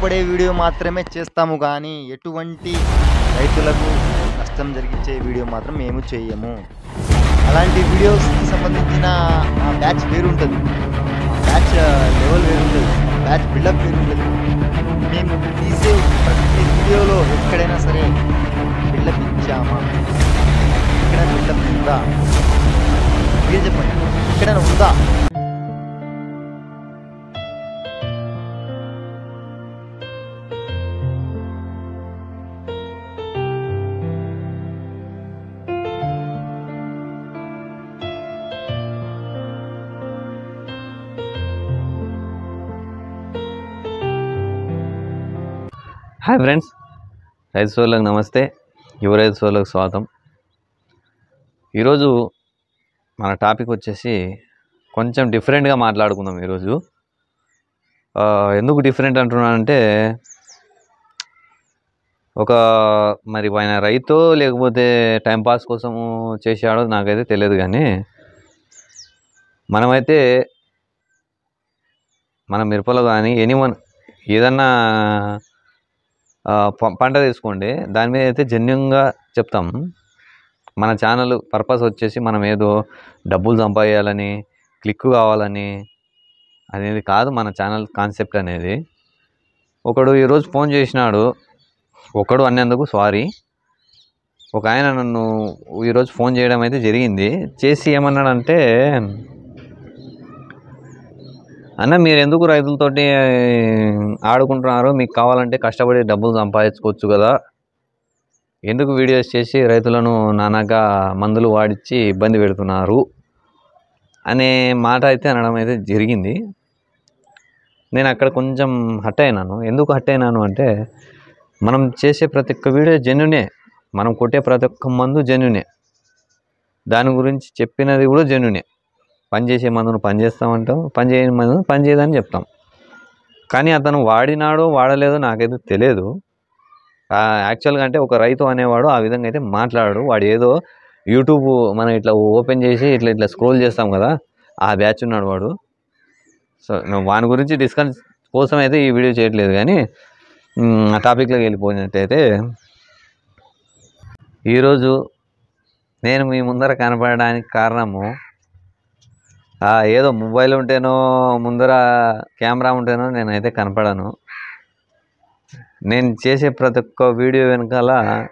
ఉపయోగపడే వీడియో మాత్రమే చేస్తాము కానీ ఎటువంటి రైతులకు నష్టం జరిగించే వీడియో మాత్రం మేము చేయము అలాంటి వీడియోస్కి సంబంధించిన ఆ బ్యాచ్ వేరు ఉంటుంది బ్యాచ్ లెవెల్ వేరు ఉంటుంది బ్యాచ్ బిల్డప్ వేరు ఉంటుంది మేము తీసే ప్రతి వీడియోలో ఎక్కడైనా సరే బిల్డప్ ఇచ్చామా ఎక్కడైనా బిల్డప్ ఉందా మీరు చెప్పండి ఎక్కడైనా ఉందా హాయ్ ఫ్రెండ్స్ రైతు సోళ్ళకు నమస్తే యువ రైతు సోళ్ళకు స్వాగతం ఈరోజు మన టాపిక్ వచ్చేసి కొంచెం డిఫరెంట్గా మాట్లాడుకుందాం ఈరోజు ఆ, ఎందుకు డిఫరెంట్ అంటున్నానంటే ఒక మరి ఆయన రైతు లేకపోతే టైంపాస్ కోసము చేశాడో నాకైతే తెలియదు కానీ మనమైతే మన మిరపలో కానీ ఎనీవన్ ఏదన్నా ఆ, ప- పంట తీసుకోండి దాని మీద అయితే జెన్యున్గా చెప్తాం మన ఛానల్ పర్పస్ వచ్చేసి మనం ఏదో డబ్బులు సంపాదించాలని క్లిక్ కావాలని అనేది కాదు మన ఛానల్ కాన్సెప్ట్ అనేది ఒకడు ఈరోజు ఫోన్ చేసినాడు ఒకడు అన్నందుకు సారీ ఒక ఆయన నన్ను ఈరోజు ఫోన్ చేయడం అయితే జరిగింది చేసి ఏమన్నాడంటే అన్న మీరు ఎందుకు రైతులతోటి ఆడుకుంటున్నారు మీకు కావాలంటే కష్టపడి డబ్బులు సంపాదించుకోవచ్చు కదా ఎందుకు వీడియోస్ చేసి రైతులను నానాగా మందులు వాడిచ్చి ఇబ్బంది పెడుతున్నారు అనే మాట అయితే అనడం అయితే జరిగింది నేను అక్కడ కొంచెం హట్ అయినాను ఎందుకు హట్ అయినాను అంటే మనం చేసే ప్రతి ఒక్క వీడియో జెన్యునే మనం కొట్టే ప్రతి ఒక్క మందు జెన్యునే దాని గురించి చెప్పినది కూడా జెన్యునే పని చేసే మందును పని చేస్తామంటాం పని చేయని మందును పని చేయదని చెప్తాం కానీ అతను వాడినాడో వాడలేదో నాకైతే తెలియదు ఆ, యాక్చువల్గా అంటే ఒక రైతు అనేవాడు ఆ విధంగా అయితే మాట్లాడాడు వాడు ఏదో యూట్యూబ్ మనం ఇట్లా ఓపెన్ చేసి ఇట్లా ఇట్లా స్క్రోల్ చేస్తాం కదా ఆ బ్యాచ్ ఉన్నాడు వాడు సో నువ్వు వాని గురించి డిస్కస్ కోసం అయితే ఈ వీడియో చేయట్లేదు కానీ మ్, ఆ టాపిక్లోకి వెళ్ళిపోయినట్టయితే ఈరోజు నేను మీ ముందర కనపడడానికి కారణము ఆ, ఏదో మొబైల్ ఉంటేనో ముందర కెమెరా ఉంటేనో నేనైతే కనపడను నేను చేసే ప్రతి ఒక్క వీడియో వెనకాల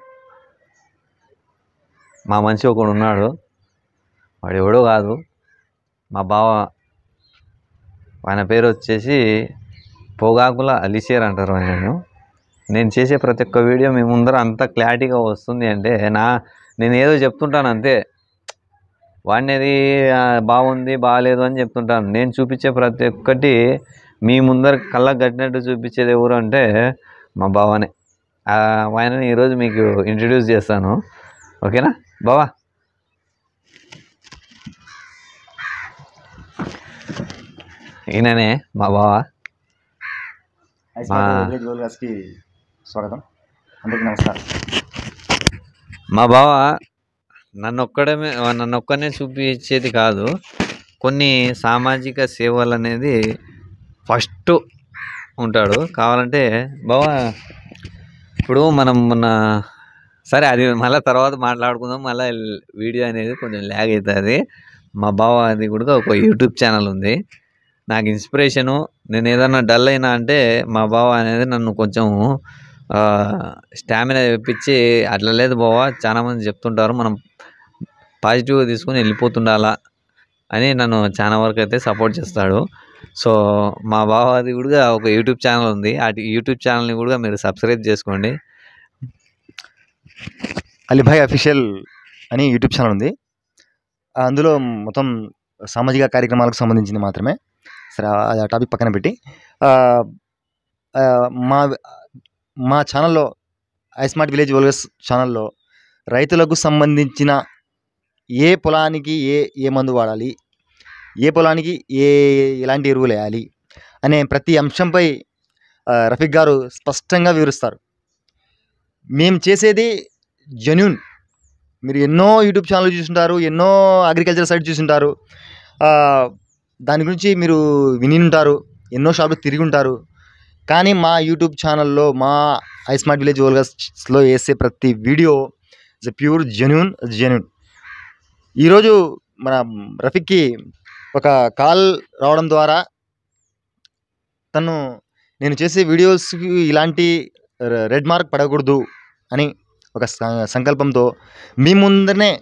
మా మనిషి ఒకడు ఉన్నాడు వాడు ఎవడో కాదు మా బావ ఆయన పేరు వచ్చేసి పొగాకుల అలిషేర్ అంటారు ఆయనను నేను చేసే ప్రతి ఒక్క వీడియో మీ ముందర అంత క్లారిటీగా వస్తుంది అంటే నా నేను ఏదో చెప్తుంటాను అంతే వాడినది ఆ, బాగుంది బాగాలేదు అని చెప్తుంటాను నేను చూపించే ప్రతి ఒక్కటి మీ ముందర కళ్ళకు కట్టినట్టు చూపించేది ఎవరు అంటే మా బావనే ఆ, ఆయనని ఈరోజు మీకు ఇంట్రడ్యూస్ చేస్తాను ఓకేనా బావా ఈయననే మా బావ మా- విలేజ్ గోల్గాస్కి స్వాగతం అందరికీ నమస్కారం మా బావ నన్ను ఒక్కడమే నన్ను ఒక్కనే చూపించేది కాదు కొన్ని సామాజిక సేవలు అనేది ఫస్ట్ ఉంటాడు కావాలంటే బావ ఇప్పుడు మనం మొన్న సరే అది మళ్ళీ తర్వాత మాట్లాడుకుందాం మళ్ళీ వీడియో అనేది కొంచెం ల్యాగ్ అవుతుంది మా బావ అది కూడా ఒక యూట్యూబ్ ఛానల్ ఉంది నాకు ఇన్స్పిరేషను నేను ఏదన్నా డల్ అయినా అంటే మా బావ అనేది నన్ను కొంచెం స్టామినా తెప్పించి అట్లా లేదు బావ చాలా మంది చెప్తుంటారు మనం పాజిటివ్గా తీసుకుని వెళ్ళిపోతుండాలా అని నన్ను చాలా వరకు అయితే సపోర్ట్ చేస్తాడు సో మా బావ అది కూడా ఒక యూట్యూబ్ ఛానల్ ఉంది ఆ యూట్యూబ్ ఛానల్ని కూడా మీరు సబ్స్క్రైబ్ చేసుకోండి అలీభాయ్ అఫీషియల్ అని యూట్యూబ్ ఛానల్ ఉంది ఆ, అందులో మొత్తం సామాజిక కార్యక్రమాలకు సంబంధించింది మాత్రమే సరే ఆ టాపిక్ పక్కన పెట్టి ఆ, ఆ, మా మా ఛానల్లో ఐస్మార్ట్ విలేజ్ వోల్గస్ ఛానల్లో రైతులకు సంబంధించిన ఏ పొలానికి ఏ ఏ మందు వాడాలి ఏ పొలానికి ఏ ఎలాంటి ఎరువులు వేయాలి అనే ప్రతి అంశంపై ఆ, రఫీక్ గారు స్పష్టంగా వివరిస్తారు మేము చేసేది జెన్యున్ మీరు ఎన్నో యూట్యూబ్ ఛానల్ చూసుంటారు ఎన్నో అగ్రికల్చర్ సైట్ చూసుంటారు ఆ, దాని గురించి మీరు విని ఉంటారు ఎన్నో షాపులు తిరిగి ఉంటారు కానీ మా యూట్యూబ్ ఛానల్లో మా ఐ స్మార్ట్ విలేజ్ ఓల్గస్లో వేసే ప్రతి video is pure genuine genuine ఈరోజు మన రఫీక్కి ఒక కాల్ రావడం ద్వారా తను నేను చేసే వీడియోస్కి ఇలాంటి రె- రెడ్ మార్క్ పడకూడదు అని ఒక స- సంకల్పంతో మీ ముందరనే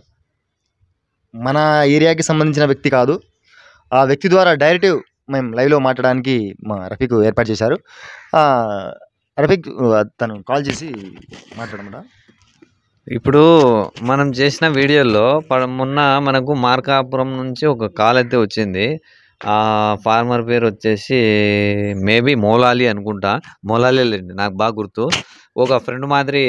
మన ఏరియాకి సంబంధించిన వ్యక్తి కాదు ఆ వ్యక్తి ద్వారా డైరెక్ట్ మేము లైవ్లో మాట్లాడడానికి మా రఫీక్ ఏర్పాటు చేశారు ఆ, రఫీక్ తను కాల్ చేసి మాట్లాడమంట ఇప్పుడు మనం చేసిన వీడియోలో ప- మొన్న మనకు మార్కాపురం నుంచి ఒక కాల్ అయితే వచ్చింది ఆ ఫార్మర్ పేరు వచ్చేసి మేబీ మౌలాలి అనుకుంటా మౌలాలి లేండి నాకు బాగా గుర్తు ఒక ఫ్రెండ్ మాదిరి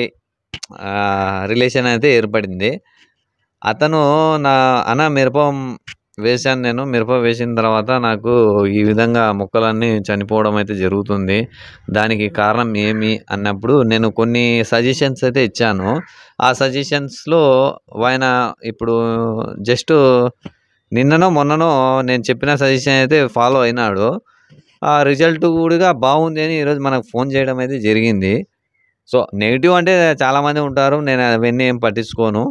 రిలేషన్ అయితే ఏర్పడింది అతను నా అన్న మిరప వేశాను నేను మిరప వేసిన తర్వాత నాకు ఈ విధంగా మొక్కలన్నీ చనిపోవడం అయితే జరుగుతుంది దానికి కారణం ఏమి అన్నప్పుడు నేను కొన్ని సజెషన్స్ అయితే ఇచ్చాను ఆ సజెషన్స్లో ఆయన ఇప్పుడు జస్ట్ నిన్ననో మొన్ననో నేను చెప్పిన సజెషన్ అయితే ఫాలో అయినాడు ఆ రిజల్ట్ కూడా బాగుంది అని ఈరోజు మనకు ఫోన్ చేయడం అయితే జరిగింది సో నెగిటివ్ అంటే చాలామంది ఉంటారు నేను అవన్నీ ఏం పట్టించుకోను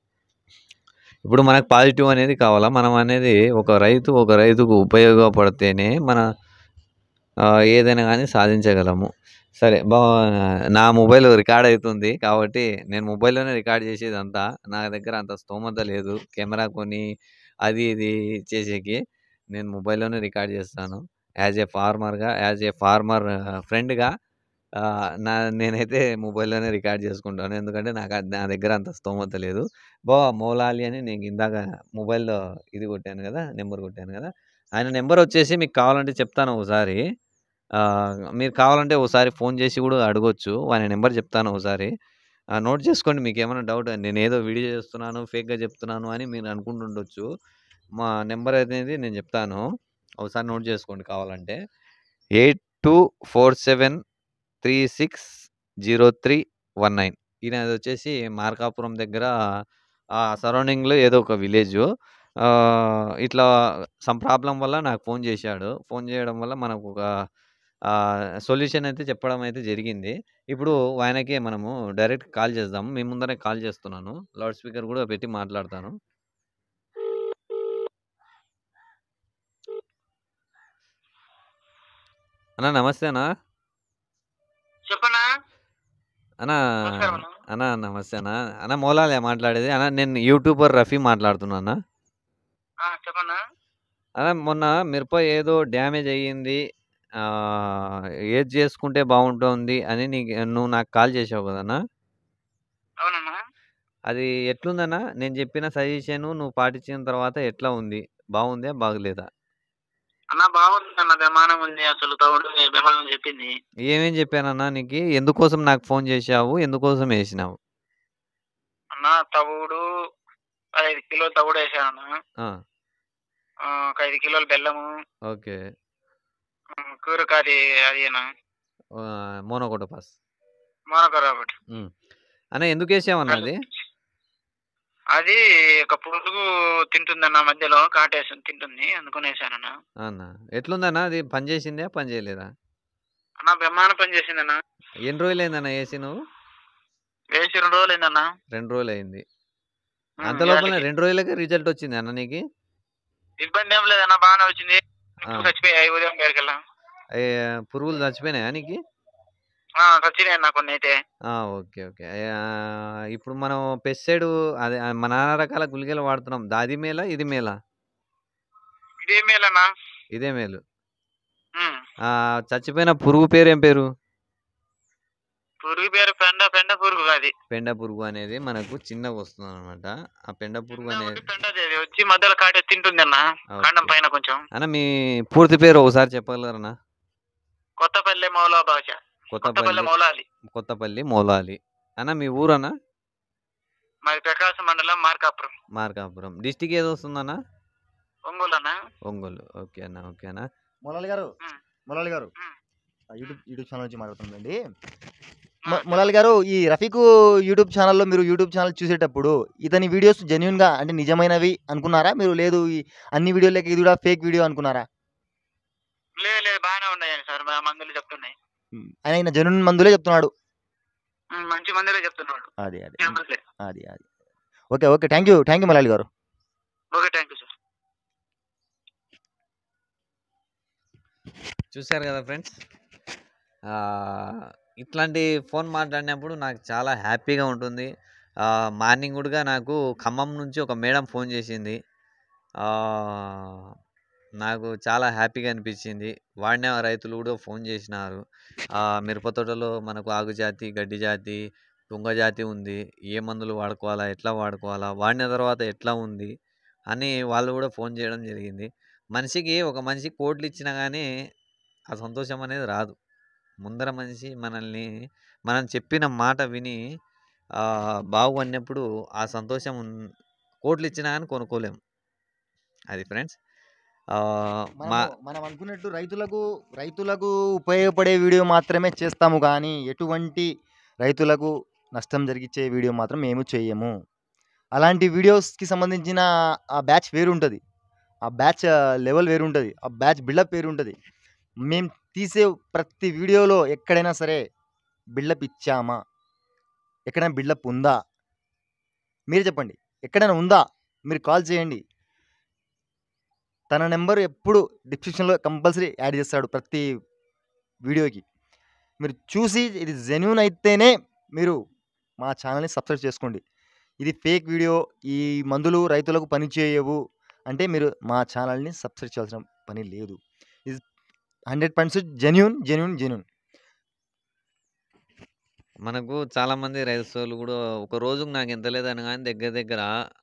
ఇప్పుడు మనకు పాజిటివ్ అనేది కావాలా మనం అనేది ఒక రైతు ఒక రైతుకు ఉపయోగపడితేనే మన ఆ, ఏదైనా కానీ సాధించగలము సరే బా నా మొబైల్ రికార్డ్ అవుతుంది కాబట్టి నేను మొబైల్లోనే రికార్డ్ చేసేదంతా నా దగ్గర అంత స్తోమత లేదు కెమెరా కొని అది ఇది చేసేకి నేను మొబైల్లోనే రికార్డ్ చేస్తాను యాజ్ ఏ ఫార్మర్గా యాజ్ ఏ ఫార్మర్ ఫ్రెండ్గా నా నేనైతే మొబైల్లోనే రికార్డ్ చేసుకుంటాను ఎందుకంటే నాకు అది- నా దగ్గర అంత స్తోమత లేదు బావా మౌలాలి అని నేను ఇందాక మొబైల్లో ఇది కొట్టాను కదా నెంబర్ కొట్టాను కదా ఆయన నెంబర్ వచ్చేసి మీకు కావాలంటే చెప్తాను ఒకసారి ఆ, మీరు కావాలంటే ఒకసారి ఫోన్ చేసి కూడా అడగొచ్చు ఆయన నెంబర్ చెప్తాను ఒకసారి ఆ, నోట్ చేసుకోండి మీకు ఏమైనా డౌట్ నేను ఏదో వీడియో చేస్తున్నాను ఫేక్గా చెప్తున్నాను అని మీరు అనుకుంటుండొచ్చు మా నెంబర్ అనేది నేను చెప్తాను ఒకసారి నోట్ చేసుకోండి కావాలంటే eight two four seven three six zero three one nine ఈయన వచ్చేసి మార్కాపురం దగ్గర ఆ సరౌండింగ్లో ఏదో ఒక విలేజ్ ఇట్లా సమ్ ప్రాబ్లం వల్ల నాకు ఫోన్ చేశాడు ఫోన్ చేయడం వల్ల మనకు ఒక సొల్యూషన్ అయితే చెప్పడం అయితే జరిగింది ఇప్పుడు ఆయనకే మనము డైరెక్ట్ కాల్ చేద్దాము మీ ముందరే కాల్ చేస్తున్నాను లౌడ్ స్పీకర్ కూడా పెట్టి మాట్లాడతాను అన్నా నమస్తే అన్నా చెప్పనా అన్నా నమస్కారం అన్న. అన్నా నమస్తే అన్నా అన్న మౌలాలే మాట్లాడేది అన్న నేను యూట్యూబర్ రఫీ మాట్లాడుతున్నా ఆ, చెప్పనా అలా మొన్న మిరప ఏదో డ్యామేజ్ అయ్యింది ఆ, ఏది చేసుకుంటే బాగుంటుంది అని నీకు నువ్వు నాకు కాల్ చేసావు కదన్నా అవునన్నా అది ఎట్లుందన్నా నేను చెప్పిన సజెషన్ నువ్వు పాటించిన తర్వాత ఎట్లా ఉంది బాగుందా బాగలేదా అన్న బాగుంది అన్న విమానం ఉంది అసలు తవుడు విమానం చెప్పింది ఏమేం చెప్పానన్నా నీకు ఎందుకోసం నాకు ఫోన్ చేసావు ఎందుకోసం వేసినావు అన్న తవుడు ఐదు కిలోలు తవుడు వేసాను ఆ, ఒక ఐదు కిలోలు బెల్లము ఓకే ఆ, కూరకారి అది మోనోకోటోపాస్ మోనకూర ఒకటి అన్న ఎందుకు వేసావన్నా అది అది ఒక పురుగు తింటుందన్న మధ్యలో కాటేసి తింటుంది అందుకని వేసానన్న అన్న ఎట్లుందన్నా అది పని చేసిందా పని చేయలేదా అన్న బ్రహ్మాండ పని చేసిందన్న ఎన్ని రోజులు అయిందన్న వేసి నువ్వు వేసి రెండు రోజులు అయిందన్న రెండు రోజులు అయింది ఉమ్, అంత లోపల ఇవాళకి. రెండు రోజులకే రిజల్ట్ వచ్చింది అన్న నీకు ఇబ్బంది ఏం లేదన్న బాగానే వచ్చింది ఆ. చచ్చిపోయాయి ఉదయం పేరుకెళ్ళా ఏ, పురుగులు చచ్చిపోయినాయా నీకు చచ్చినాయి అన్న కొన్ని అయితే ఆ, ఓకే ఓకే ఆ, ఇప్పుడు మనం పెస్సైడ్ అదే ఆ, మన నానా రకాల గుళికలు వాడుతున్నాం దా- అది మేలా ఇది మేలా ఇదే మేలన్నా ఇదే మేలు ఉమ్. ఆ, చచ్చిపోయిన పురుగు పేరు ఏం పేరు పురుగు పేరు పెండ పెండ పురుగు అది పెండ పురుగు అనేది మనకు చిన్నగా వస్తుంది అనమాట ఆ పెండ పురుగు అనేది పెండది అది వచ్చి మధ్యలో కాటే తింటుంది అన్న ఓకే. కాండం పైన కొంచెం అన్న మీ పూర్తి పేరు ఒకసారి చెప్పగలరన్నా కొత్తపల్లి మౌలా భాష కొత్తపల్లి కొత్తపల్లి మౌలాలి కొత్తపల్లి మౌలాలి అన్న మీ ఊరన్నా మాది ప్రకాశం మండలం మార్కాపురం మార్కాపురం డిస్టిక్ ఏదో వస్తుందన్నా ఒంగోలు అన్న ఒంగోలు ఓకే అన్న ఓకే అన్న మొలాలి గారు ఉమ్. మొలాలి గారు ఉమ్. ఆ యూట్యూబ్ యూట్యూబ్ ఛానల్ నుంచి మాట్లాడుతుందండి మొ- మొలాలి గారు ఈ రఫీకు యూట్యూబ్ ఛానల్లో మీరు యూట్యూబ్ ఛానల్ చూసేటప్పుడు ఇతని వీడియోస్ జెన్యున్గా అంటే నిజమైనవి అనుకున్నారా మీరు లేదు ఈ అన్ని వీడియోలకి ఇది కూడా ఫేక్ వీడియో అనుకున్నారా లేదు లేదు బాగానే ఉన్నాయి సార్ మా మందులు చెప్తున్నాయి ఆయన జెన్యున్ మందులే చెప్తున్నాడు ఉమ్, మంచి మందిరే చెప్తున్నాడు అది అది ఏమనలే. అది అది okay okay thank you thank you Malali garu okay thank you sir చూశారు కదా ఫ్రెండ్స్ ఇట్లాంటి ఫోన్ మాట్లాడినప్పుడు నాకు చాలా హ్యాపీగా ఉంటుంది మార్నింగ్ కూడా నాకు ఖమ్మం నుంచి ఒక మేడం ఫోన్ చేసింది ఆ, నాకు చాలా హ్యాపీగా అనిపించింది వాడిన రైతులు కూడా ఫోన్ చేసినారు ఆ, మిరప తోటలో మనకు ఆగు జాతి గడ్డి జాతి తుంగ జాతి ఉంది ఏ మందులు వాడుకోవాలా ఎట్లా వాడుకోవాలా వాడిన తర్వాత ఎట్లా ఉంది అని వాళ్ళు కూడా ఫోన్ చేయడం జరిగింది మనిషికి ఒక మనిషి కోట్లు ఇచ్చినా కానీ ఆ సంతోషం అనేది రాదు ముందర మనిషి మనల్ని మనం చెప్పిన మాట విని ఆ, బాగుపడినప్పుడు ఆ సంతోషం ఉన్- కోట్లు ఇచ్చినా కానీ కొనుక్కోలేం అది ఫ్రెండ్స్ మా మనము- మనం అనుకున్నట్టు రైతులకు రైతులకు ఉపయోగపడే వీడియో మాత్రమే చేస్తాము కానీ ఎటువంటి రైతులకు నష్టం జరిగించే వీడియో మాత్రం మేము చేయము అలాంటి వీడియోస్కి సంబంధించిన ఆ బ్యాచ్ వేరు ఉంటుంది ఆ బ్యాచ్ లెవెల్ వేరు ఉంటుంది ఆ బ్యాచ్ బిల్డప్ వేరు ఉంటుంది మేము తీసే ప్రతి వీడియోలో ఎక్కడైనా సరే బిల్డప్ ఇచ్చామా ఎక్కడైనా బిల్డప్ ఉందా మీరు చెప్పండి ఎక్కడైనా ఉందా మీరు కాల్ చేయండి తన నెంబర్ ఎప్పుడు డిస్క్రిప్షన్లో కంపల్సరీ యాడ్ చేస్తాడు ప్రతి వీడియోకి మీరు చూసి ఇది జెన్యున్ అయితేనే మీరు మా ఛానల్ని సబ్స్క్రైబ్ చేసుకోండి ఇది ఫేక్ వీడియో ఈ మందులు రైతులకు పని చేయవు అంటే మీరు మా ఛానల్ని సబ్స్క్రైబ్ చేయాల్సిన పని లేదు ఇది hundred percent genuine genuine genuine మనకు చాలా మంది రైతులు కూడా ఒక రోజుకు నాకు ఎంత లేదని కానీ దగ్గర దగ్గర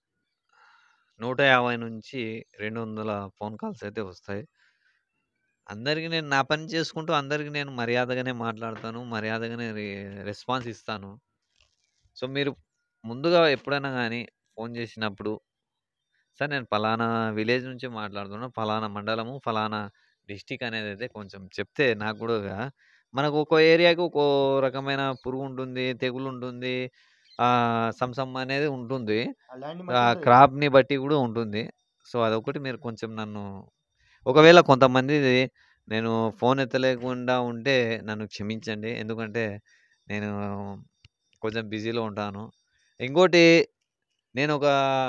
నూట యాభై నుంచి రెండు వందల ఫోన్ కాల్స్ అయితే వస్తాయి అందరికీ నేను నా పని చేసుకుంటూ అందరికీ నేను మర్యాదగానే మాట్లాడతాను మర్యాదగానే రె- రెస్పాన్స్ ఇస్తాను సో మీరు ముందుగా ఎప్పుడైనా కానీ ఫోన్ చేసినప్పుడు సార్ నేను ఫలానా విలేజ్ నుంచి మాట్లాడుతున్నాను ఫలానా మండలము ఫలానా డిస్టిక్ అనేది అయితే కొంచెం చెప్తే నాకు కూడా మనకు ఒక్కో ఏరియాకి ఒక్కో రకమైన పురుగు ఉంటుంది తెగులు ఉంటుంది ఆ, సంసం అనేది ఉంటుంది ఆ క్రాప్ని బట్టి కూడా ఉంటుంది సో అదొకటి మీరు కొంచెం నన్ను ఒకవేళ కొంతమంది నేను ఫోన్ ఎత్తలేకుండా ఉంటే నన్ను క్షమించండి ఎందుకంటే నేను కొంచెం బిజీలో ఉంటాను ఇంకోటి నేను ఒక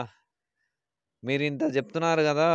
మీరు ఇంత చెప్తున్నారు కదా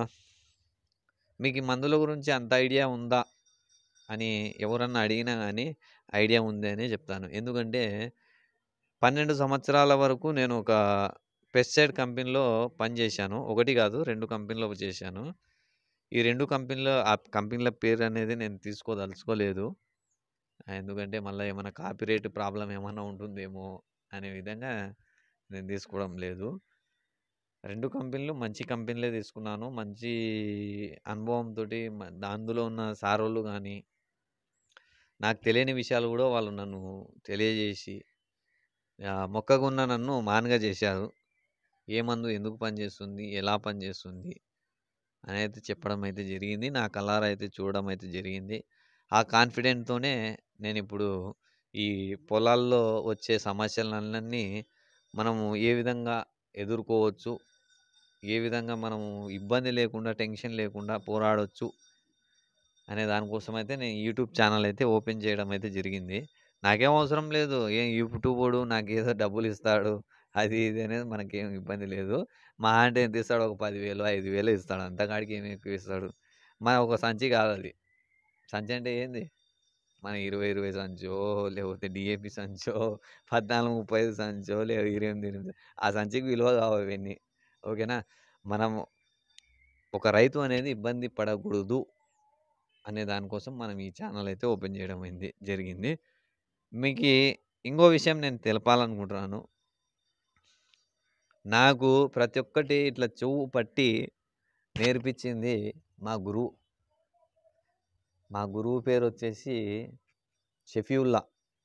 మీకు ఈ మందుల గురించి అంత ఐడియా ఉందా అని ఎవరన్నా అడిగినా కానీ ఐడియా ఉంది అని చెప్తాను ఎందుకంటే పన్నెండు సంవత్సరాల వరకు నేను ఒక పెస్టిసైడ్ కంపెనీలో పనిచేశాను ఒకటి కాదు రెండు కంపెనీలో చేశాను ఈ రెండు కంపెనీలో ఆ కంపెనీల పేరు అనేది నేను తీసుకోదలుచుకోలేదు ఎందుకంటే మళ్ళీ ఏమైనా కాపీరైట్ ప్రాబ్లం ఏమైనా ఉంటుందేమో అనే విధంగా నేను తీసుకోవడం లేదు రెండు కంపెనీలు మంచి కంపెనీలే తీసుకున్నాను మంచి అనుభవంతో అందులో ఉన్న సారోళ్ళు కానీ నాకు తెలియని విషయాలు కూడా వాళ్ళు నన్ను తెలియజేసి ఆ, మొక్కకున్న నన్ను మానుగా చేశారు ఏ మందు ఎందుకు పనిచేస్తుంది ఎలా పనిచేస్తుంది అని అయితే చెప్పడం అయితే జరిగింది నా కలర్ అయితే చూడడం అయితే జరిగింది ఆ కాన్ఫిడెంట్తోనే నేను ఇప్పుడు ఈ పొలాల్లో వచ్చే సమస్యలన్నీ మనము ఏ విధంగా ఎదుర్కోవచ్చు ఏ విధంగా మనము ఇబ్బంది లేకుండా టెన్షన్ లేకుండా పోరాడొచ్చు అనే దానికోసం అయితే నేను యూట్యూబ్ ఛానల్ అయితే ఓపెన్ చేయడం అయితే జరిగింది నాకేం అవసరం లేదు ఏం యూట్యూబోడు నాకు ఏదో డబ్బులు ఇస్తాడు అది ఇది అనేది మనకేం ఇబ్బంది లేదు మా అంటే ఎంత ఇస్తాడు ఒక పదివేలు ఐదు వేలు ఇస్తాడు అంతకాడికి ఏమి ఎక్కువ ఇస్తాడు మన ఒక సంచి కాదు అది సంచి అంటే ఏంది మన ఇరవై ఇరవై సంచో లేకపోతే డిఏపి సంచో పద్నాలుగు ముప్పై ఐదు సంచో లేదా ఇరవై ఎనిమిది ఎనిమిది ఆ సంచికి విలువ కావు ఇవన్నీ ఓకేనా మనం ఒక రైతు అనేది ఇబ్బంది పడకూడదు అనే దానికోసం మనం ఈ ఛానల్ అయితే ఓపెన్ చేయడం అయింది జరిగింది మీకు ఇంకో విషయం నేను తెలపాలనుకుంటున్నాను నాకు ప్రతి ఒక్కటి ఇట్లా చెవు పట్టి నేర్పించింది మా గురువు మా గురువు పేరు వచ్చేసి షఫీవుల్లా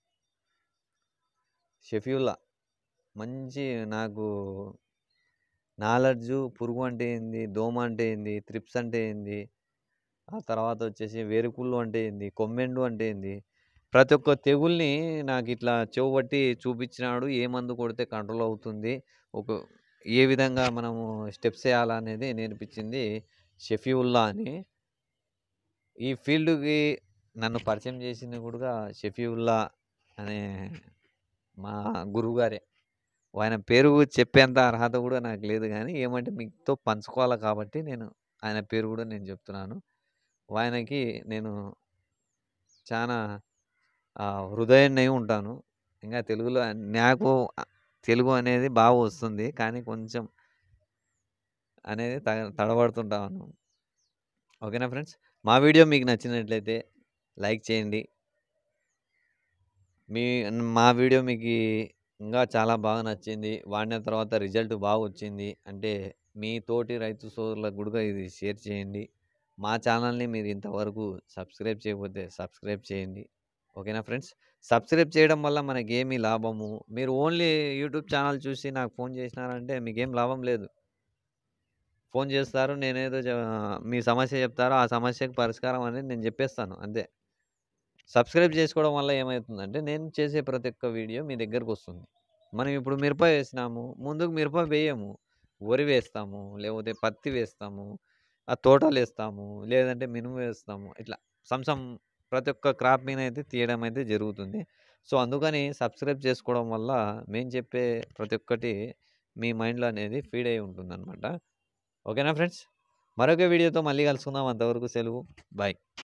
షఫీవుల్లా మంచి నాకు నాలెడ్జు పురుగు అంటే ఏంది దోమ అంటే ఏంది త్రిప్స్ అంటే ఏంది ఆ తర్వాత వచ్చేసి వేరుకుళ్ళు అంటే ఏంది కొమ్మెండు అంటే ఏంది ప్రతి ఒక్క తెగుల్ని నాకు ఇట్లా చెవు పట్టి చూపించినాడు ఏ మందు కొడితే కంట్రోల్ అవుతుంది ఒక ఏ విధంగా మనము స్టెప్స్ వేయాలనేది నేర్పించింది షఫీవుల్లా అని ఈ ఫీల్డ్కి నన్ను పరిచయం చేసింది కూడా షఫీవుల్లా అనే మా గురువుగారే ఆయన పేరు చెప్పేంత అర్హత కూడా నాకు లేదు కానీ ఏమంటే మీతో పంచుకోవాలి కాబట్టి నేను ఆయన పేరు కూడా నేను చెప్తున్నాను ఆయనకి నేను చాలా ఆ, హృదయాన్ని ఉంటాను ఇంకా తెలుగులో నాకు ఆ, తెలుగు అనేది బాగా వస్తుంది కానీ కొంచెం అనేది తగ తడబడుతుంటాను ఓకేనా ఫ్రెండ్స్ మా వీడియో మీకు నచ్చినట్లయితే లైక్ చేయండి మీ మా వీడియో మీకు ఇంకా చాలా బాగా నచ్చింది వాడిన తర్వాత రిజల్ట్ బాగా వచ్చింది అంటే మీ తోటి రైతు సోదరులకు కూడా ఇది షేర్ చేయండి మా ఛానల్ని మీరు ఇంతవరకు సబ్స్క్రైబ్ చేయకపోతే సబ్స్క్రైబ్ చేయండి ఓకేనా ఫ్రెండ్స్ సబ్స్క్రైబ్ చేయడం వల్ల మనకి ఏమీ లాభము మీరు ఓన్లీ యూట్యూబ్ ఛానల్ చూసి నాకు ఫోన్ చేసినారంటే మీకేం లాభం లేదు ఫోన్ చేస్తారు నేనేదో చె- మీ సమస్య చెప్తారో ఆ సమస్యకు పరిష్కారం అనేది నేను చెప్పేస్తాను అంతే సబ్స్క్రైబ్ చేసుకోవడం వల్ల ఏమవుతుందంటే నేను చేసే ప్రతి ఒక్క వీడియో మీ దగ్గరకు వస్తుంది మనం ఇప్పుడు మిరప వేసినాము ముందుకు మిరప వేయము వరి వేస్తాము లేకపోతే పత్తి వేస్తాము ఆ తోటలు వేస్తాము లేదంటే మినుము వేస్తాము ఇట్లా సంసం ప్రతి ఒక్క క్రాప్ మీద అయితే తీయడం అయితే జరుగుతుంది సో అందుకని సబ్స్క్రైబ్ చేసుకోవడం వల్ల మేము చెప్పే ప్రతి ఒక్కటి మీ మైండ్లో అనేది ఫీడ్ అయి ఉంటుంది అనమాట ఓకేనా ఫ్రెండ్స్ మరొక వీడియోతో మళ్ళీ కలుసుకుందాం అంతవరకు సెలవు బాయ్